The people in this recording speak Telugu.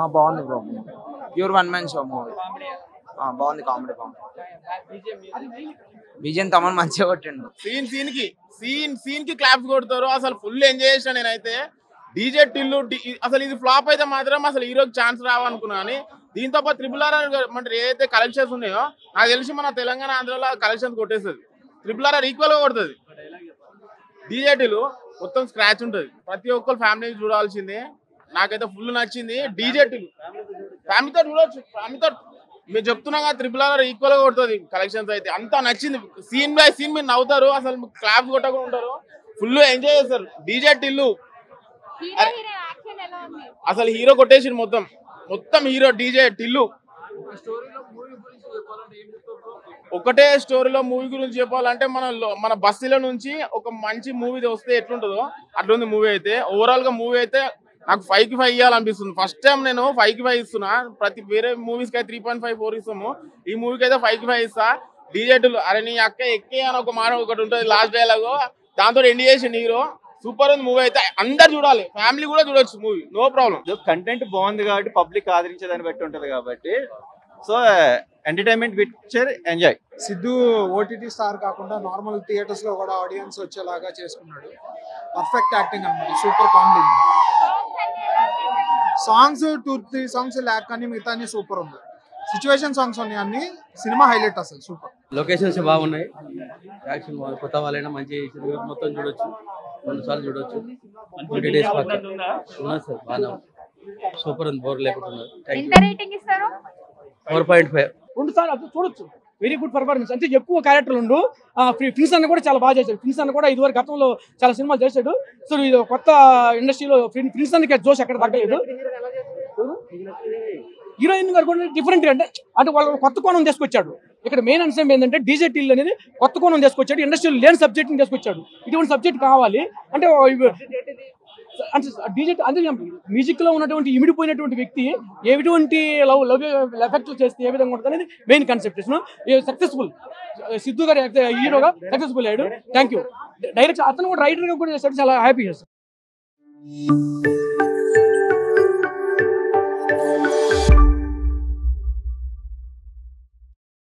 బాగుంది bro pure one man show movie బాగుంది కామెడీ బాగుంది విజయన్ తమన్ మంచిగా కొట్టిండు సీన్ సీన్ కి సీన్ సీన్ కి క్లాప్స్ కొడతారు అసలు ఫుల్ ఎంజాయ్ చేసిన నేనైతే డీజే టిల్లు డి- అసలు ఇది ఫ్లాప్ అయితే మాత్రం అసలు హీరోకి ఛాన్స్ రావనుకున్నా కానీ దీంతో పాటు త్రిపుల్ ఆర్ అంటే ఏదైతే కలెక్షన్స్ ఉన్నాయో నాకు తెలిసి మన తెలంగాణ ఆంధ్రలో కలెక్షన్స్ కొట్టేస్తుంది త్రిపుల్ ఆర్ ఈక్వల్ గా కొడుతుంది డీజే టిల్లు మొత్తం స్క్రాచ్ ఉంటుంది ప్రతి ఒక్కరు ఫ్యామిలీ చూడాల్సిందే నాకైతే ఫుల్ నచ్చింది డీజే టిల్లు ఫ్యామిలీతో చూడొచ్చు ఫ్యామిలీతో మీరు చెప్తున్నా కదా త్రిపుల్ ఆర్ ఈక్వల్ గా కొడుతుంది కలెక్షన్స్ అయితే అంతా నచ్చింది సీన్ బై సీన్ మీరు నవ్వుతారు అసలు క్లాప్స్ కొట్టకుండా ఉంటారు ఫుల్ ఎంజాయ్ చేస్తారు DJ Tillu hero hero action ఎలా ఉంది అసలు హీరో కొట్టేసి మొత్తం మొత్తం హీరో డీజే టిల్లు ఒకటే స్టోరీలో మూవీ గురించి చెప్పాలంటే మన లో- మన బస్సులో నుంచి ఒక మంచి మూవీ వస్తే ఎట్లుంటుందో అట్లుంది మూవీ అయితే ఓవరాల్ గా మూవీ అయితే నాకు ఫైవ్ కి ఫైవ్ ఇవ్వాలనిపిస్తుంది ఫస్ట్ టైం నేను ఫైవ్ కి ఫైవ్ ఇస్తున్నా ప్రతి వేరే మూవీస్ కి అయితే త్రీ పాయింట్ ఫైవ్ ఫోర్ ఇస్తాము ఈ మూవీకి అయితే ఫైవ్ కి ఫైవ్ ఇస్తా డీజేటులు అరే నీ అక్క ఎక్కే అని ఒక మాట ఒకటి ఉంటుంది లాస్ట్ డైలాగ్ దాంతో ఎండ్ చేసిండు హీరో సూపర్ ఉంది మూవీ అయితే అందరు చూడాలి ఫ్యామిలీ కూడా చూడొచ్చు మూవీ నో ప్రాబ్లం కంటెంట్ బాగుంది కాబట్టి పబ్లిక్ ఆదరించేదాన్ని బట్టి ఉంటది కాబట్టి so entertainment picture enjoy Siddhu OTT star కాకుండా నార్మల్ థియేటర్స్ లో కూడా ఆడియన్స్ వచ్చేలాగా చేసుకున్నాడు పర్ఫెక్ట్ యాక్టింగ్ అన్నమాట super comedy songs two three songs lack కానీ మిగతా అన్ని సూపర్ ఉంది సిచ్యువేషన్ సాంగ్స్ ఉన్నాయి అన్ని సినిమా హైలైట్ అసలు సూపర్ లొకేషన్స్ బాగున్నాయి యాక్షన్ బాగుంది కొత్త వాళ్ళైనా మంచి సినిమా మొత్తం చూడొచ్చు రెండు సార్లు చూడొచ్చు ట్వంటీ డేస్ పక్క ఉన్నది సార్ బాగా సూపర్ ఉంది బోర్ లేకుండా థ్యాంక్ ఎంత రేటింగ్ ఇస్తారు ఫోర్ పాయింట్ ఫైవ్ రెండు సార్లు అప్పుడు చూడొచ్చు వెరీ గుడ్ పర్ఫార్మెన్స్ అంటే ఎక్కువ క్యారెక్టర్లు ఉండు ఫిన్స్ అన్న కూడా చాలా బాగా చేశాడు ఫిన్స్ అన్న కూడా ఇదివరకు గతంలో చాలా సినిమాలు చేశాడు సో ఇది కొత్త ఇండస్ట్రీలో ఫిన్స్ అన్నకి జోష్ ఎక్కడ తగ్గలేదు హీరోయిన్ గారు కూడా డిఫరెంట్ అంటే అంటే వాళ్ళు కొత్త కోణం తీసుకొచ్చాడు ఇక్కడ మెయిన్ అంశం ఏంటంటే డీజే టిల్ అనేది కొత్త కోణం తీసుకొచ్చాడు ఇండస్ట్రీలో లేని సబ్జెక్ట్ ని తీసుకొచ్చాడు ఇటువంటి సబ్జెక్ట్ కావాలి అంటే ఇవి- అంటే డీజే అంటే మ్యూజిక్ లో ఉన్నటువంటి ఇమిడిపోయినటువంటి వ్యక్తి ఎటువంటి లవ్ లవ్ ఎఫెక్ట్ చేస్తే ఏ విధంగా ఉంటుంది అనేది మెయిన్ కాన్సెప్ట్ సక్సెస్ఫుల్ సిద్ధు గారు హీరోగా సక్సెస్ఫుల్ అయ్యాడు థ్యాంక్ యూ డైరెక్ట్ అతను కూడా రైటర్ గా కూడా చేస్తాడు చాలా హ్యాపీ చేస్తాడు